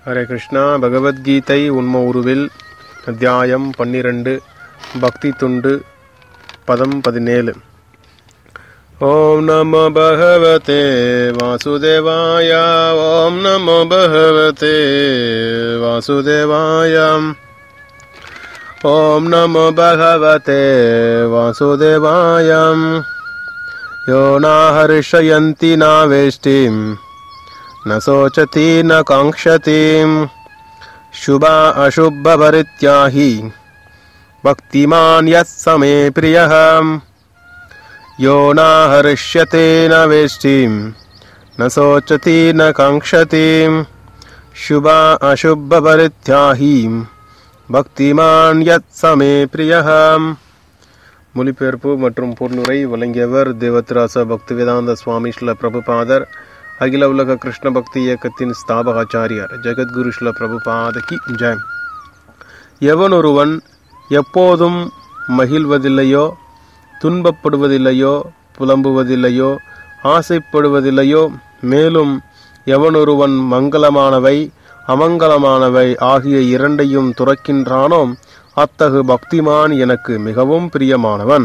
ஹரே கிருஷ்ணா பகவத்கீதை உண்ம உருவில் அத்தியாயம் பன்னிரண்டு பக்தி துண்டு பதம் பதினேழு ஓம் நமோ பகவதே வாசுதேவாய ஓம் நமோ பகவதே வாசுதேவாயம் ஓம் நமோ பகவதே வாசுதேவாயம் யோ நாஹர்ஷயந்தி நாவேஷ்டிம் न शोचति न काङ्क्षति शुभा अशुभपरित्याहि भक्तिमान् यः स मे प्रियः यो न हरिष्यते न वेष्टिं न शोचति न काङ्क्षति शुभा अशुभपरित्याहि பக்திமான் யத் சமே பிரியஹ மொழிபெயர்ப்பு மற்றும் பொருளுரை வழங்கியவர் தேவத்ராச பக்திவேதாந்த சுவாமி ஸ்ல பிரபுபாதர் அகில உலக கிருஷ்ண பக்தி இயக்கத்தின் ஸ்தாபகாச்சாரியார் ஜெகத்குரு ஸ்ல பிரபுபாதகி ஜெயம் எவனொருவன் எப்போதும் மகிழ்வதில்லையோ துன்பப்படுவதில்லையோ புலம்புவதில்லையோ ஆசைப்படுவதில்லையோ மேலும் எவனொருவன் மங்களமானவை அமங்கலமானவை ஆகிய இரண்டையும் துறக்கின்றானோ அத்தகு பக்திமான் எனக்கு மிகவும் பிரியமானவன்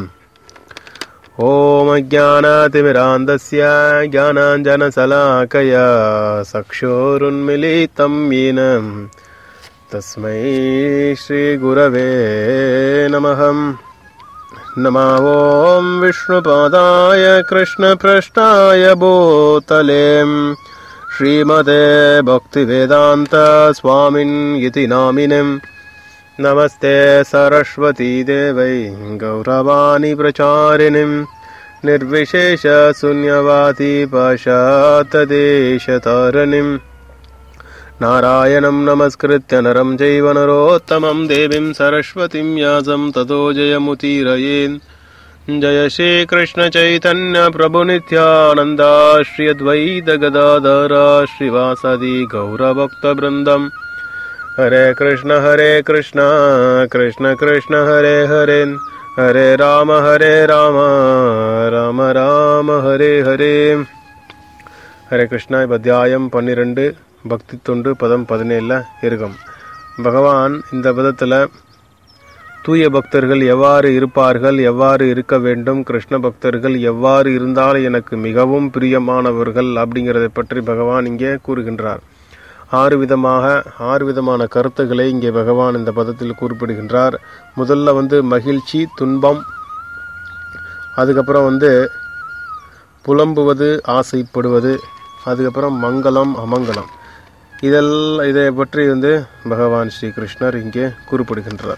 ॐ अज्ञानातिमिरान्दस्य ज्ञानाञ्जनशलाकया चक्षुरुन्मिलितं येन तस्मै श्रीगुरवे नमः नमः ॐ विष्णुपादाय कृष्णपृष्ठाय भूतले श्रीमते भक्तिवेदान्तस्वामिन् इति नामिनम् नमस्ते सरस्वती देवै गौरवाणि प्रचारिणीं निर्विशेषशून्यवादी पाशातदेशतारिणीं नारायणं नमस्कृत्य नरं चैव नरोत्तमं देवीं सरस्वतीं यासं ततो जयमुतीरयेन् जय श्रीकृष्णचैतन्य प्रभुनित्यानन्दा श्री अद्वैतगदाधरा श्रीवासदि गौरभक्तवृन्दम् हरे कृष्ण हरे कृष्ण कृष्ण कृष्ण हरे हरे हरे राम हरे राम ராம ராம ஹரே ஹரே ஹரே கிருஷ்ணா இப்ப அத்தியாயம் பன்னிரெண்டு பக்தி தொண்டு பதம் பதினேழில் இருக்கும் பகவான் இந்த பதத்தில் தூய பக்தர்கள் எவ்வாறு இருப்பார்கள் எவ்வாறு இருக்க வேண்டும் கிருஷ்ண பக்தர்கள் எவ்வாறு இருந்தால் எனக்கு மிகவும் பிரியமானவர்கள் அப்படிங்கிறதை பற்றி பகவான் இங்கே கூறுகின்றார் ஆறு விதமாக ஆறு விதமான கருத்துக்களை இங்கே பகவான் இந்த பதத்தில் குறிப்பிடுகின்றார் முதல்ல வந்து மகிழ்ச்சி துன்பம் அதுக்கப்புறம் வந்து புலம்புவது ஆசைப்படுவது அதுக்கப்புறம் மங்களம் அமங்கலம் இதெல்லாம் இதை பற்றி வந்து பகவான் ஸ்ரீ கிருஷ்ணர் இங்கே குறிப்பிடுகின்றார்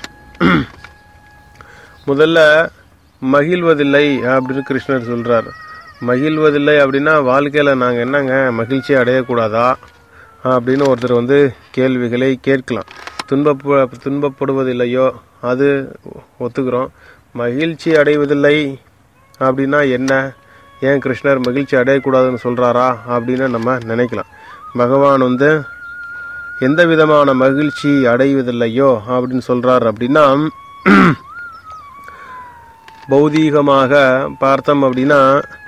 முதல்ல மகிழ்வதில்லை அப்படின்னு கிருஷ்ணர் சொல்றார் மகிழ்வதில்லை அப்படின்னா வாழ்க்கையில் நாங்கள் என்னங்க மகிழ்ச்சி அடையக்கூடாதா அப்படின்னு ஒருத்தர் வந்து கேள்விகளை கேட்கலாம் துன்பப்ப துன்பப்படுவதில்லையோ அது ஒத்துக்கிறோம் மகிழ்ச்சி அடைவதில்லை அப்படின்னா என்ன ஏன் கிருஷ்ணர் மகிழ்ச்சி அடையக்கூடாதுன்னு சொல்கிறாரா அப்படின்னு நம்ம நினைக்கலாம் பகவான் வந்து எந்த விதமான மகிழ்ச்சி அடைவதில்லையோ அப்படின்னு சொல்கிறார் அப்படின்னா பௌதீகமாக பார்த்தோம் அப்படின்னா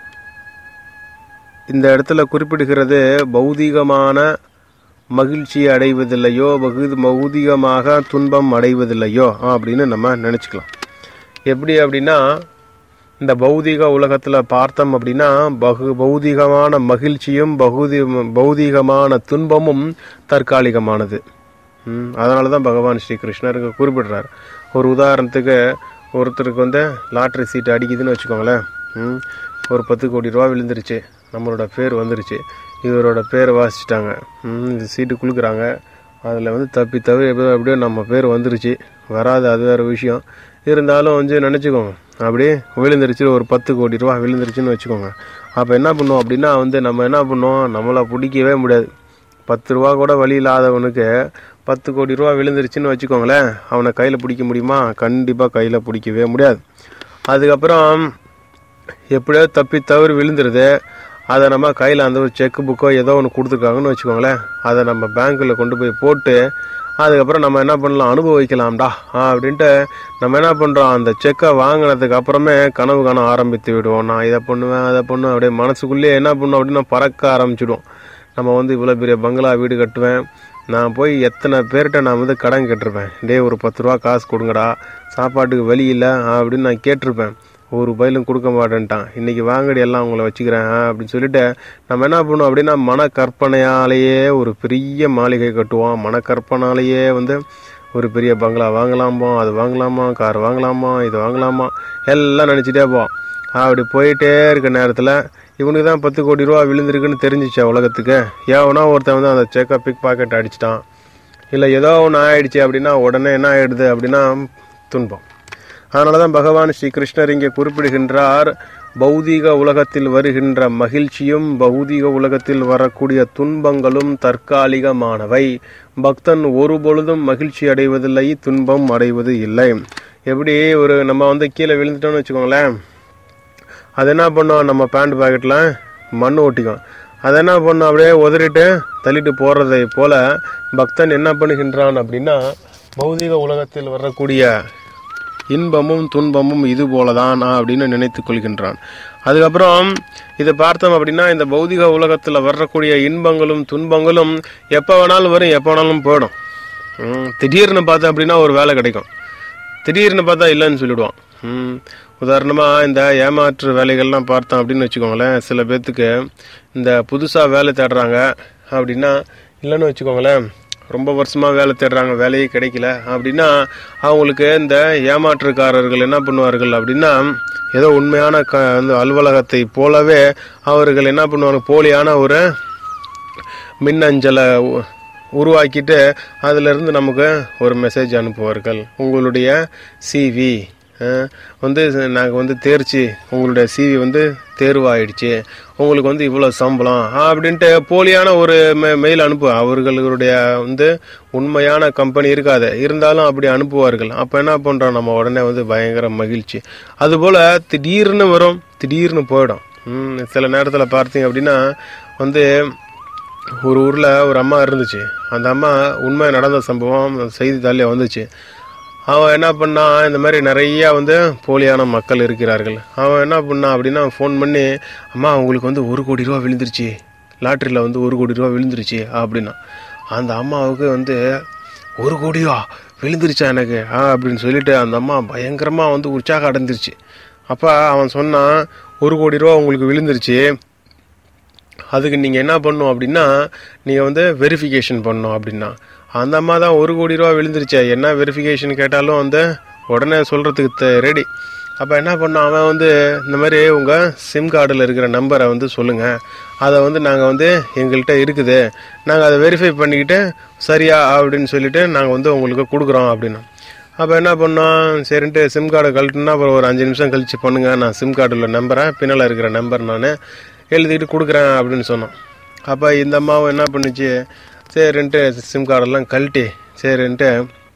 இந்த இடத்துல குறிப்பிடுகிறது பௌதீகமான மகிழ்ச்சி அடைவதில்லையோ பகு பௌதிகமாக துன்பம் அடைவதில்லையோ அப்படின்னு நம்ம நினச்சிக்கலாம் எப்படி அப்படின்னா இந்த பௌதிக உலகத்தில் பார்த்தோம் அப்படின்னா பகு பௌதிகமான மகிழ்ச்சியும் பகுதி பௌதிகமான துன்பமும் தற்காலிகமானது அதனால தான் பகவான் ஸ்ரீ கிருஷ்ணருக்கு குறிப்பிடுறார் ஒரு உதாரணத்துக்கு ஒருத்தருக்கு வந்து லாட்ரி சீட்டு அடிக்குதுன்னு வச்சுக்கோங்களேன் ஒரு பத்து கோடி ரூபா விழுந்துருச்சு நம்மளோட பேர் வந்துருச்சு இவரோட பேரை வாசிச்சிட்டாங்க இந்த சீட்டு குளுக்குறாங்க அதில் வந்து தப்பி தவிர எப்படியோ அப்படியே நம்ம பேர் வந்துருச்சு வராது அது வேறு விஷயம் இருந்தாலும் வந்து நினச்சிக்கோங்க அப்படியே விழுந்துருச்சு ஒரு பத்து கோடி ரூபா விழுந்துருச்சுன்னு வச்சுக்கோங்க அப்போ என்ன பண்ணுவோம் அப்படின்னா வந்து நம்ம என்ன பண்ணுவோம் நம்மளை பிடிக்கவே முடியாது பத்து ரூபா கூட வழி இல்லாதவனுக்கு பத்து கோடி ரூபா விழுந்துருச்சுன்னு வச்சுக்கோங்களேன் அவனை கையில் பிடிக்க முடியுமா கண்டிப்பாக கையில் பிடிக்கவே முடியாது அதுக்கப்புறம் எப்படியோ தப்பி தவறு விழுந்துருது அதை நம்ம கையில் அந்த ஒரு செக் புக்கோ ஏதோ ஒன்று கொடுத்துருக்காங்கன்னு வச்சுக்கோங்களேன் அதை நம்ம பேங்க்கில் கொண்டு போய் போட்டு அதுக்கப்புறம் நம்ம என்ன பண்ணலாம் அனுபவிக்கலாம்டா அப்படின்ட்டு நம்ம என்ன பண்ணுறோம் அந்த செக்கை வாங்கினதுக்கு அப்புறமே கனவு காண ஆரம்பித்து விடுவோம் நான் இதை பண்ணுவேன் அதை பண்ணுவேன் அப்படியே மனசுக்குள்ளேயே என்ன பண்ணுவோம் அப்படின்னா பறக்க ஆரம்பிச்சிடுவோம் நம்ம வந்து இவ்வளோ பெரிய பங்களா வீடு கட்டுவேன் நான் போய் எத்தனை பேர்கிட்ட நான் வந்து கடன் கேட்டிருப்பேன் டேய் ஒரு பத்து ரூபா காசு கொடுங்கடா சாப்பாட்டுக்கு வழி இல்லை அப்படின்னு நான் கேட்டிருப்பேன் ஒரு பயிலும் கொடுக்க மாட்டேன்ட்டான் இன்னைக்கு வாங்கடி எல்லாம் உங்களை வச்சுக்கிறேன் ஆ, அப்படின்னு சொல்லிட்டு நம்ம என்ன பண்ணுவோம் அப்படின்னா மன கற்பனையாலேயே ஒரு பெரிய மாளிகை கட்டுவோம் மன கற்பனாலேயே வந்து ஒரு பெரிய பங்களா வாங்கலாமா அது வாங்கலாமா கார் வாங்கலாமா இது வாங்கலாமா எல்லாம் நினச்சிட்டே போவோம் அப்படி போயிட்டே இருக்க நேரத்தில் இவனுக்கு தான் பத்து கோடி ரூபா விழுந்திருக்குன்னு தெரிஞ்சிச்சா உலகத்துக்கு ஏவனா ஒருத்தன் வந்து அந்த செக்கை பிக் பாக்கெட் அடிச்சிட்டான் இல்லை ஏதோ ஒன்று ஆயிடுச்சு அப்படின்னா உடனே என்ன ஆயிடுது அப்படின்னா துன்பம் அதனால தான் பகவான் ஸ்ரீ கிருஷ்ணர் இங்கே குறிப்பிடுகின்றார் பௌதீக உலகத்தில் வருகின்ற மகிழ்ச்சியும் பௌதீக உலகத்தில் வரக்கூடிய துன்பங்களும் தற்காலிகமானவை பக்தன் ஒரு பொழுதும் மகிழ்ச்சி அடைவதில்லை துன்பம் அடைவது இல்லை எப்படி ஒரு நம்ம வந்து கீழே விழுந்துட்டோம்னு வச்சுக்கோங்களேன் அது என்ன பண்ணும் நம்ம பேண்ட் பாக்கெட்டில் மண் ஒட்டிக்கும் அதை என்ன பண்ணும் அப்படியே உதறிட்டு தள்ளிட்டு போறதை போல பக்தன் என்ன பண்ணுகின்றான் அப்படின்னா பௌதிக உலகத்தில் வரக்கூடிய இன்பமும் துன்பமும் இது போலதான் அப்படின்னு நினைத்துக் கொள்கின்றான் அதுக்கப்புறம் இதை பார்த்தோம் அப்படின்னா இந்த பௌதிக உலகத்தில் வரக்கூடிய இன்பங்களும் துன்பங்களும் எப்போ வேணாலும் வரும் எப்போ வேணாலும் போயிடும் ம், திடீர்னு பார்த்தா அப்படின்னா ஒரு வேலை கிடைக்கும் திடீர்னு பார்த்தா இல்லைன்னு சொல்லிடுவான் ம், உதாரணமா இந்த ஏமாற்று வேலைகள்லாம் பார்த்தோம் அப்படின்னு வச்சுக்கோங்களேன் சில பேர்த்துக்கு இந்த புதுசாக வேலை தேடுறாங்க அப்படின்னா இல்லைன்னு வச்சுக்கோங்களேன் ரொம்ப வருஷமா வேலை தேடுறாங்க வேலையே கிடைக்கல அப்படின்னா அவங்களுக்கு இந்த ஏமாற்றுக்காரர்கள் என்ன பண்ணுவார்கள் அப்படின்னா ஏதோ உண்மையான க அந்த அலுவலகத்தை போலவே அவர்கள் என்ன பண்ணுவாங்க போலியான ஒரு மின்னஞ்சலை உ- உருவாக்கிட்டு அதிலிருந்து நமக்கு ஒரு மெசேஜ் அனுப்புவார்கள் உங்களுடைய சிவி வந்து நாங்கள் வந்து தேர்ச்சி உங்களுடைய சிவி வந்து தேர்வாயிடுச்சு உங்களுக்கு வந்து இவ்வளோ சம்பளம் அப்படின்ட்டு போலியான ஒரு மெ மெயில் அனுப்பு அவர்களுடைய வந்து உண்மையான கம்பெனி இருக்காது இருந்தாலும் அப்படி அனுப்புவார்கள் அப்போ என்ன பண்ணுறோம் நம்ம உடனே வந்து பயங்கர மகிழ்ச்சி அதுபோல் திடீர்னு வரும் திடீர்னு போயிடும் ம், சில நேரத்தில் பார்த்தீங்க அப்படின்னா வந்து ஒரு ஊரில் ஒரு அம்மா இருந்துச்சு அந்த அம்மா உண்மை நடந்த சம்பவம் செய்தித்தாளில் வந்துச்சு அவன் என்ன பண்ணான் இந்த மாதிரி நிறைய வந்து போலியான மக்கள் இருக்கிறார்கள் அவன் என்ன பண்ணான் அப்படின்னா ஃபோன் பண்ணி அம்மா உங்களுக்கு வந்து ஒரு கோடி ரூபா விழுந்துருச்சு லாட்டரியில் வந்து ஒரு கோடி ரூபா விழுந்துருச்சு அப்படின்னா அந்த அம்மாவுக்கு வந்து ஒரு கோடியா விழுந்துருச்சா எனக்கு ஆ அப்படின்னு சொல்லிட்டு அந்த அம்மா பயங்கரமாக வந்து உற்சாகம் அடைஞ்சிருச்சு அப்போ அவன் சொன்னான் ஒரு கோடி ரூபா உங்களுக்கு விழுந்துருச்சு அதுக்கு நீங்கள் என்ன பண்ணணும் அப்படின்னா நீங்கள் வந்து வெரிஃபிகேஷன் பண்ணணும் அப்படின்னா அந்த அம்மா தான் ஒரு கோடி ரூபா விழுந்துருச்சே என்ன வெரிஃபிகேஷன் கேட்டாலும் வந்து உடனே சொல்கிறதுக்கு ரெடி அப்போ என்ன பண்ணோம் அவன் வந்து இந்த மாதிரி உங்கள் சிம் கார்டில் இருக்கிற நம்பரை வந்து சொல்லுங்கள் அதை வந்து நாங்கள் வந்து எங்கள்கிட்ட இருக்குது நாங்கள் அதை வெரிஃபை பண்ணிக்கிட்டு சரியா அப்படின்னு சொல்லிட்டு நாங்கள் வந்து உங்களுக்கு கொடுக்குறோம் அப்படின்னு அப்போ என்ன பண்ணோம் சரின்ட்டு சிம் கார்டை கழட்டுனா அப்புறம் ஒரு அஞ்சு நிமிஷம் கழிச்சு பண்ணுங்க நான் சிம் கார்டில் நம்பரை பின்னால் இருக்கிற நம்பர் நான் எழுதிட்டு கொடுக்குறேன் அப்படின்னு சொன்னோம் அப்போ இந்த அம்மாவும் என்ன பண்ணுச்சு சரின்ட்டு சிம் கார்டெல்லாம் கழட்டி சரின்ட்டு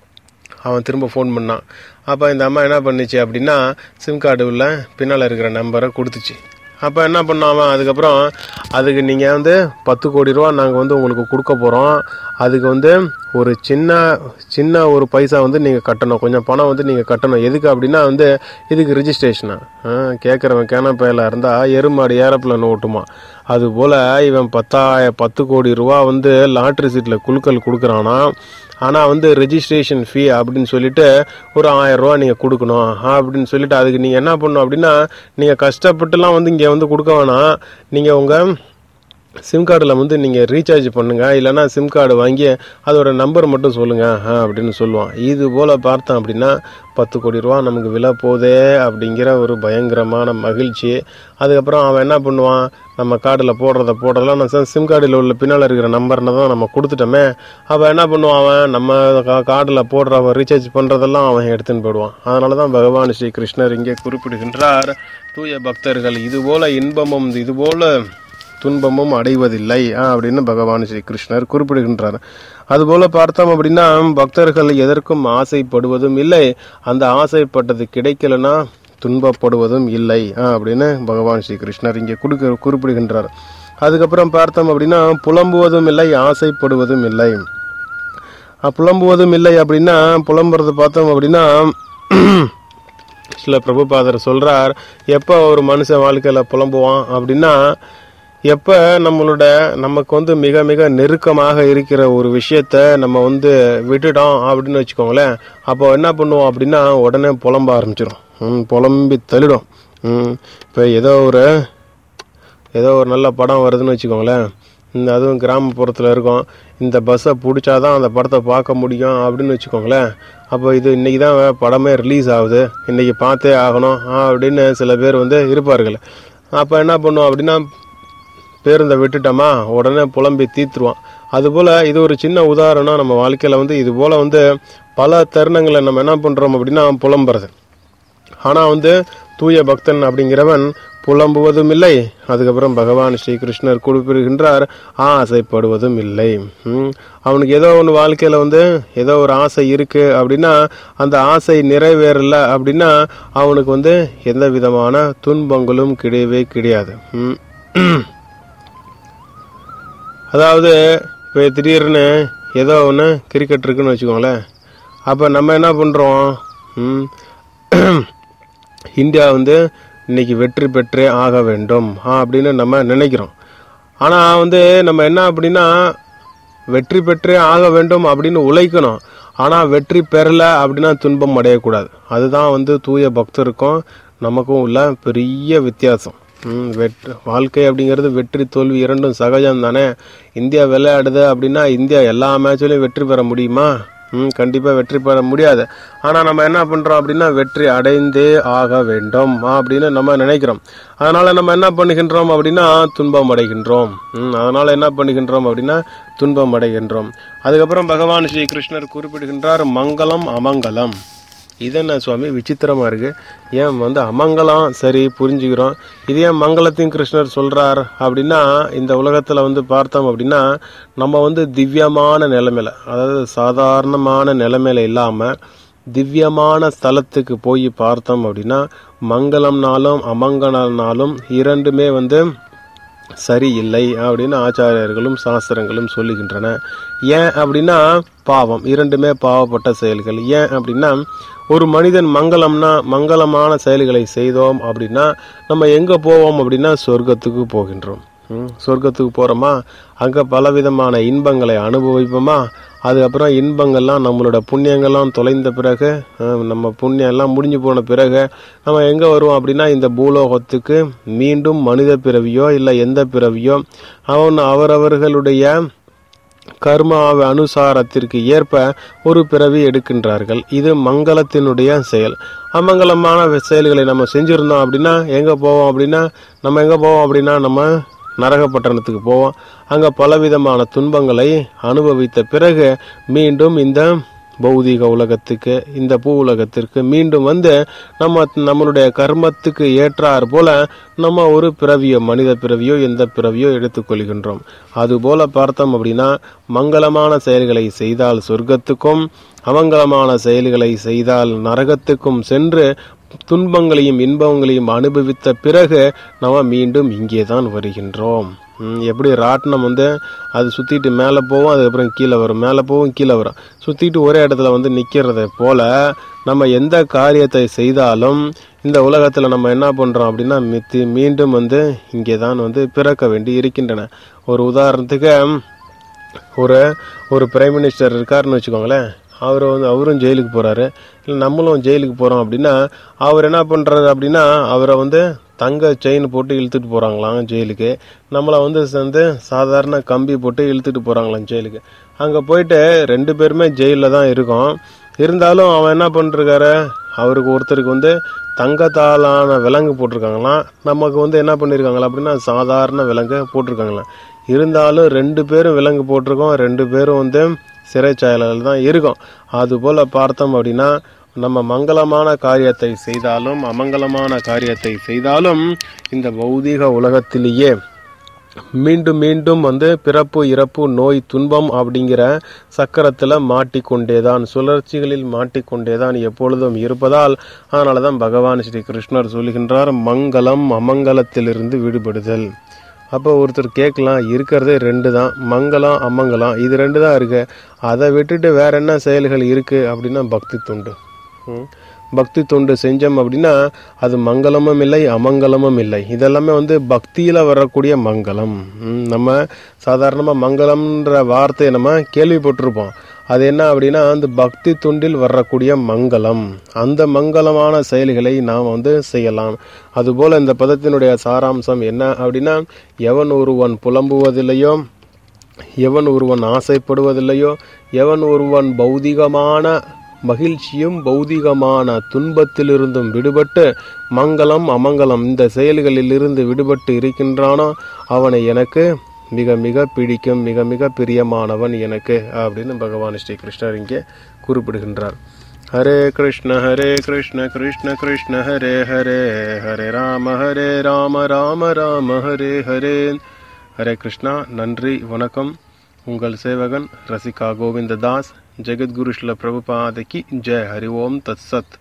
அவன் திரும்ப ஃபோன் பண்ணான் அப்போ இந்த அம்மா என்ன பண்ணுச்சு அப்படின்னா சிம் கார்டு உள்ள பின்னால் இருக்கிற நம்பரை கொடுத்துச்சு அப்போ என்ன பண்ணான் அவன் அதுக்கப்புறம் அதுக்கு நீங்கள் வந்து பத்து கோடி ரூபா நாங்கள் வந்து உங்களுக்கு கொடுக்க போகிறோம் அதுக்கு வந்து ஒரு சின்ன சின்ன ஒரு பைசா வந்து நீங்கள் கட்டணும் கொஞ்சம் பணம் வந்து நீங்கள் கட்டணும் எதுக்கு அப்படின்னா வந்து இதுக்கு ரிஜிஸ்ட்ரேஷனா கேட்குறவன் கேனப்பையில் இருந்தால் எருமாடு ஏரோப்ளேன் ஓட்டுமா அதுபோல் இவன் பத்தாய பத்து கோடி ரூபா வந்து லாட்ரி சீட்டில் குழுக்கள் கொடுக்குறானா ஆனால் வந்து ரெஜிஸ்ட்ரேஷன் ஃபீ அப்படின்னு சொல்லிட்டு ஒரு ஆயிரம் ரூபா நீங்கள் கொடுக்கணும் அப்படின்னு சொல்லிட்டு அதுக்கு நீங்கள் என்ன பண்ணணும் அப்படின்னா நீங்கள் கஷ்டப்பட்டுலாம் வந்து இங்கே வந்து கொடுக்க வேணாம் நீங்கள் உங்கள் சிம் கார்டில் வந்து நீங்கள் ரீசார்ஜ் பண்ணுங்க இல்லைன்னா சிம் கார்டு வாங்கி அதோட நம்பர் மட்டும் சொல்லுங்க ஆ, அப்படின்னு சொல்லுவான் இது போல் பார்த்தோம் அப்படின்னா பத்து கோடி ரூபா நமக்கு விலை போதே அப்படிங்கிற ஒரு பயங்கரமான மகிழ்ச்சி அதுக்கப்புறம் அவன் என்ன பண்ணுவான் நம்ம கார்டில் போடுறத போடுறதெல்லாம் நான் சிம் கார்டில் உள்ள பின்னால் இருக்கிற நம்பர்னு தான் நம்ம கொடுத்துட்டோமே அவன் என்ன பண்ணுவான் அவன் நம்ம கார்டில் போடுற ரீசார்ஜ் பண்ணுறதெல்லாம் அவன் எடுத்துன்னு போயிடுவான் அதனால தான் பகவான் ஸ்ரீ கிருஷ்ணர் இங்கே குறிப்பிடுகின்றார் தூய பக்தர்கள் இதுபோல இன்பமும் இதுபோல துன்பமும் அடைவதில்லை ஆ, அப்படின்னு பகவான் ஸ்ரீ கிருஷ்ணர் குறிப்பிடுகின்றார் அதுபோல பார்த்தோம் அப்படின்னா பக்தர்கள் எதற்கும் ஆசைப்படுவதும் இல்லை அந்த ஆசைப்பட்டது கிடைக்கலனா துன்பப்படுவதும் இல்லை ஆ, அப்படின்னு பகவான் ஸ்ரீ கிருஷ்ணர் இங்கே கொடுக்க குறிப்பிடுகின்றார் அதுக்கப்புறம் பார்த்தோம் அப்படின்னா புலம்புவதும் இல்லை ஆசைப்படுவதும் இல்லை அ, புலம்புவதும் இல்லை அப்படின்னா புலம்புறது பார்த்தோம் அப்படின்னா சில பிரபுபாதர் சொல்றார் எப்போ ஒரு மனுஷன் வாழ்க்கையில் புலம்புவான் அப்படின்னா எப்ப நம்மளோட நமக்கு வந்து மிக மிக நெருக்கமாக இருக்கிற ஒரு விஷயத்த நம்ம வந்து விட்டுட்டோம் அப்படின்னு வச்சுக்கோங்களேன் அப்போ என்ன பண்ணுவோம் அப்படின்னா உடனே புலம்ப ஆரம்பிச்சிடும் ம், புலம்பி தள்ளிடும் ம், இப்போ ஏதோ ஒரு ஏதோ ஒரு நல்ல படம் வருதுன்னு வச்சுக்கோங்களேன் இந்த அதுவும் கிராமப்புறத்தில் இருக்கும் இந்த பஸ்ஸை பிடிச்சாதான் அந்த படத்தை பார்க்க முடியும் அப்படின்னு வச்சுக்கோங்களேன் அப்போ இது இன்னைக்கு தான் படமே ரிலீஸ் ஆகுது இன்னைக்கு பார்த்தே ஆகணும் ஆ, அப்படின்னு சில பேர் வந்து இருப்பார்கள் அப்போ என்ன பண்ணுவோம் அப்படின்னா பேருந்தை விட்டுட்டோமா உடனே புலம்பி தீத்துருவான் அதுபோல் இது ஒரு சின்ன உதாரணம் நம்ம வாழ்க்கையில் வந்து இது போல் வந்து பல தருணங்களை நம்ம என்ன பண்ணுறோம் அப்படின்னா புலம்புறது ஆனால் வந்து தூய பக்தன் அப்படிங்கிறவன் புலம்புவதும் இல்லை அதுக்கப்புறம் பகவான் ஸ்ரீ கிருஷ்ணர் குறிப்பிடுகின்றார் ஆசைப்படுவதும் இல்லை ம், அவனுக்கு ஏதோ ஒன்று வாழ்க்கையில் வந்து ஏதோ ஒரு ஆசை இருக்கு அப்படின்னா அந்த ஆசை நிறைவேறல அப்படின்னா அவனுக்கு வந்து எந்த விதமான துன்பங்களும் கிடையவே கிடையாது ம். அதாவது இப்போ திடீர்னு ஏதோ ஒன்று கிரிக்கெட் இருக்குன்னு வச்சுக்கோங்களேன் அப்போ நம்ம என்ன பண்ணுறோம் இந்தியா வந்து இன்னைக்கு வெற்றி பெற்றே ஆக வேண்டும் ஆ, அப்படின்னு நம்ம நினைக்கிறோம் ஆனால் வந்து நம்ம என்ன அப்படின்னா வெற்றி பெற்றே ஆக வேண்டும் அப்படின்னு உழைக்கணும் ஆனால் வெற்றி பெறல அப்படின்னா துன்பம் அடையக்கூடாது அதுதான் வந்து தூய பக்தருக்கும் நமக்கும் உள்ள பெரிய வித்தியாசம் ம், வெற்றி வாழ்க்கை அப்படிங்கிறது வெற்றி தோல்வி இரண்டும் சகஜம் தானே இந்தியா விளையாடுது அப்படின்னா இந்தியா எல்லா மேட்ச்லையும் வெற்றி பெற முடியுமா ம் கண்டிப்பாக வெற்றி பெற முடியாது ஆனால் நம்ம என்ன பண்ணுறோம் அப்படின்னா வெற்றி அடைந்தே ஆக வேண்டும் அப்படின்னு நம்ம நினைக்கிறோம் அதனால் நம்ம என்ன பண்ணுகின்றோம் அப்படின்னா துன்பம் அடைகின்றோம் ம் அதனால் என்ன பண்ணுகின்றோம் அப்படின்னா துன்பம் அடைகின்றோம் அதுக்கப்புறம் பகவான் ஸ்ரீ கிருஷ்ணர் குறிப்பிடுகின்றார் மங்களம் அமங்கலம் இது என்ன சுவாமி விசித்திரமா இருக்கு ஏன் வந்து அமங்கலம் சரி புரிஞ்சுக்கிறோம் இது ஏன் மங்களத்தையும் கிருஷ்ணர் சொல்றார் அப்படின்னா இந்த உலகத்துல வந்து பார்த்தோம் அப்படின்னா நம்ம வந்து திவ்யமான நிலைமையில அதாவது சாதாரணமான நிலைமையில இல்லாம திவ்யமான ஸ்தலத்துக்கு போய் பார்த்தோம் அப்படின்னா மங்களம்னாலும் அமங்கலம்னாலும் இரண்டுமே வந்து சரியில்லை அப்படின்னு ஆச்சாரியர்களும் சாஸ்திரங்களும் சொல்லுகின்றன ஏன் அப்படின்னா பாவம் இரண்டுமே பாவப்பட்ட செயல்கள் ஏன் அப்படின்னா ஒரு மனிதன் மங்களம்னா மங்களமான செயல்களை செய்தோம் அப்படின்னா நம்ம எங்க போவோம் அப்படின்னா சொர்க்கத்துக்கு போகின்றோம் ம், சொர்க்கத்துக்கு போறோமா அங்க பலவிதமான இன்பங்களை அனுபவிப்போமா அதுக்கப்புறம் இன்பங்கள்லாம் நம்மளோட புண்ணியங்கள்லாம் தொலைந்த பிறகு அஹ், நம்ம புண்ணியம் எல்லாம் முடிஞ்சு போன பிறகு நம்ம எங்க வருவோம் அப்படின்னா இந்த பூலோகத்துக்கு மீண்டும் மனித பிறவியோ இல்லை எந்த பிறவியோ அவன் அவரவர்களுடைய கர்ம அனுசாரத்திற்கு ஏற்ப ஒரு பிறவி எடுக்கின்றார்கள் இது மங்களத்தினுடைய செயல் அமங்கலமான செயல்களை நம்ம செஞ்சிருந்தோம் அப்படின்னா எங்க போவோம் அப்படின்னா நம்ம எங்க போவோம் அப்படின்னா நம்ம நரகப்பட்டணத்துக்கு போவோம் அங்க பலவிதமான துன்பங்களை அனுபவித்த பிறகு மீண்டும் இந்த பௌதீக உலகத்துக்கு இந்த பூ உலகத்திற்கு மீண்டும் வந்து நம்ம நம்மளுடைய கர்மத்துக்கு ஏற்றார் போல நம்ம ஒரு பிறவியோ மனித பிறவியோ எந்த பிறவியோ எடுத்துக்கொள்கின்றோம் அதுபோல பார்த்தோம் அப்படின்னா மங்களமான செயல்களை செய்தால் சொர்க்கத்துக்கும் அமங்கலமான செயல்களை செய்தால் நரகத்துக்கும் சென்று துன்பங்களையும் இன்பங்களையும் அனுபவித்த பிறகு நம்ம மீண்டும் இங்கே தான் வருகின்றோம் ம், எப்படி ராட்டினம் வந்து அது சுத்திட்டு மேலே போகும் அதுக்கப்புறம் கீழே வரும் மேலே போகும் கீழே வரும் சுத்திட்டு ஒரே இடத்துல வந்து நிக்கிறதை போல நம்ம எந்த காரியத்தை செய்தாலும் இந்த உலகத்துல நம்ம என்ன பண்றோம் அப்படின்னா மித்தி மீண்டும் வந்து இங்கே தான் வந்து பிறக்க வேண்டி இருக்கின்றன ஒரு உதாரணத்துக்கு ஒரு ஒரு பிரைம் மினிஸ்டர் இருக்காருன்னு வச்சுக்கோங்களேன் அவர் வந்து அவரும் ஜெயிலுக்கு போறாரு இல்லை நம்மளும் ஜெயிலுக்கு போறோம் அப்படின்னா அவர் என்ன பண்றாரு அப்படின்னா அவரை வந்து தங்க செயின் போட்டு இழுத்துட்டு போறாங்களாம் ஜெயிலுக்கு நம்மளை வந்து வந்து சாதாரண கம்பி போட்டு இழுத்துட்டு போறாங்களாம் ஜெயிலுக்கு அங்க போயிட்டு ரெண்டு பேருமே ஜெயிலில் தான் இருக்கோம் இருந்தாலும் அவன் என்ன பண்ணிருக்காரு அவருக்கு ஒருத்தருக்கு வந்து தங்கத்தாலான விலங்கு போட்டிருக்காங்களாம் நமக்கு வந்து என்ன பண்ணியிருக்காங்களா அப்படின்னா சாதாரண விலங்கு போட்டிருக்காங்களாம் இருந்தாலும் ரெண்டு பேரும் விலங்கு போட்டிருக்கோம் ரெண்டு பேரும் வந்து சிறைச்சாலையில் தான் இருக்கோம் அதுபோல் பார்த்தோம் அப்படின்னா நம்ம மங்களமான காரியத்தை செய்தாலும் அமங்கலமான காரியத்தை செய்தாலும் இந்த பௌதீக உலகத்திலேயே மீண்டும் மீண்டும் வந்து பிறப்பு இறப்பு நோய் துன்பம் அப்படிங்கிற சக்கரத்தில் மாட்டிக்கொண்டேதான் சுழற்சிகளில் மாட்டிக்கொண்டேதான் எப்பொழுதும் இருப்பதால் அதனால தான் பகவான் ஸ்ரீ கிருஷ்ணர் சொல்கின்றார் மங்களம் அமங்கலத்திலிருந்து விடுபடுதல் அப்போ ஒருத்தர் கேட்கலாம் இருக்கிறதே ரெண்டு தான் மங்களம் அமங்கலம் இது ரெண்டு தான் இருக்கு அதை விட்டுட்டு வேற என்ன செயல்கள் இருக்கு அப்படின்னா பக்தி துண்டு ம். பக்தி தொண்டு செஞ்சோம் அப்படின்னா அது மங்களமும் இல்லை அமங்கலமும் இல்லை இதெல்லாமே வந்து பக்தியில் வரக்கூடிய மங்களம் ம், நம்ம சாதாரணமாக மங்களம்ன்ற வார்த்தையை நம்ம கேள்விப்பட்டிருப்போம் அது என்ன அப்படின்னா அந்த பக்தி தொண்டில் வரக்கூடிய மங்களம் அந்த மங்களமான செயல்களை நாம் வந்து செய்யலாம் அதுபோல் இந்த பதத்தினுடைய சாராம்சம் என்ன அப்படின்னா எவன் ஒருவன் புலம்புவதில்லையோ எவன் ஒருவன் ஆசைப்படுவதில்லையோ எவன் ஒருவன் பௌதிகமான மகிழ்ச்சியும் பௌதிகமான துன்பத்திலிருந்தும் விடுபட்டு மங்களம் அமங்கலம் இந்த செயல்களிலிருந்து விடுபட்டு இருக்கின்றானோ அவனை எனக்கு மிக மிக பிடிக்கும் மிக மிக பிரியமானவன் எனக்கு அப்படின்னு பகவான் ஸ்ரீ கிருஷ்ணர் இங்கே குறிப்பிடுகின்றார் ஹரே கிருஷ்ண ஹரே கிருஷ்ண கிருஷ்ண கிருஷ்ண ஹரே ஹரே ஹரே ராம ஹரே ராம ராம ராம ஹரே ஹரே ஹரே கிருஷ்ணா நன்றி வணக்கம் உங்கள் சேவகன் ரசிகா கோவிந்ததாஸ் ஜெகத்குரு ஸ்ல பிரபுபாதகி ஜெய் ஹரி ஓம் தத் சத்